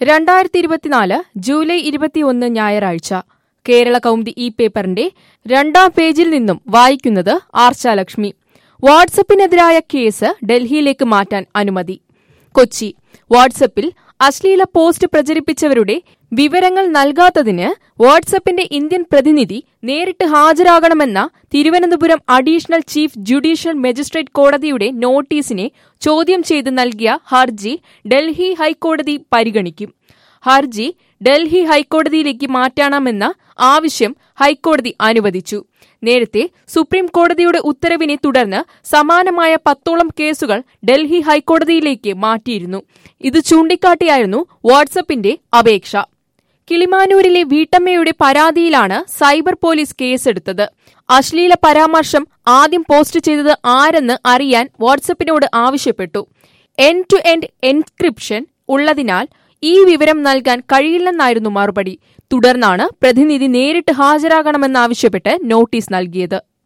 രണ്ടായിരത്തി ഇരുപത്തിനാല് ജൂലൈ ഇരുപത്തിയൊന്ന് ഞായറാഴ്ച കേരള കൗമുദി ഈ പേപ്പറിന്റെ രണ്ടാം പേജിൽ നിന്നും വായിക്കുന്നത് ആർച്ചാലക്ഷ്മി വാട്സപ്പിനെതിരായ കേസ് ഡൽഹിയിലേക്ക് മാറ്റാൻ അനുമതി കൊച്ചി വാട്സപ്പിൽ അശ്ലീല പോസ്റ്റ് പ്രചരിപ്പിച്ചവരുടെ വിവരങ്ങൾ നൽകാത്തതിന് വാട്സപ്പിന്റെ ഇന്ത്യൻ പ്രതിനിധി നേരിട്ട് ഹാജരാകണമെന്ന Thiruvananthapuram additional chief judicial magistrate കോടതിയുടെ നോട്ടീസിനെ ചോദ്യം ചെയ്ത് നൽകിയ ഹർജി ഡൽഹി ഹൈക്കോടതി പരിഗണിക്കും ഹർജി ഡൽഹി ഹൈക്കോടതിയിലേക്ക് മാറ്റണമെന്ന ആവശ്യം ഹൈക്കോടതി അനുവദിച്ചു നേരത്തെ സുപ്രീം കോടതിയുടെ ഉത്തരവിനെ തുടർന്ന് സമാനമായ പത്തോളം കേസുകൾ ഡൽഹി ഹൈക്കോടതിയിലേക്ക് മാറ്റിയിരുന്നു ഇത് ചൂണ്ടിക്കാട്ടിയായിരുന്നു വാട്സപ്പിന്റെ അപേക്ഷ കിളിമാനൂരിലെ വീട്ടമ്മയുടെ പരാതിയിലാണ് സൈബർ പോലീസ് കേസെടുത്തത് അശ്ലീല പരാമർശം ആദ്യം പോസ്റ്റ് ചെയ്തത് ആരെന്ന് അറിയാൻ വാട്സപ്പിനോട് ആവശ്യപ്പെട്ടു എൻഡ് ടു എൻഡ് എൻക്രിപ്ഷൻ ഉള്ളതിനാൽ ഈ വിവരം നൽകാൻ കഴിയില്ലെന്നായിരുന്നു മറുപടി തുടർന്നാണ് പ്രതിനിധി നേരിട്ട് ഹാജരാകണമെന്നാവശ്യപ്പെട്ട് നോട്ടീസ് നൽകിയത്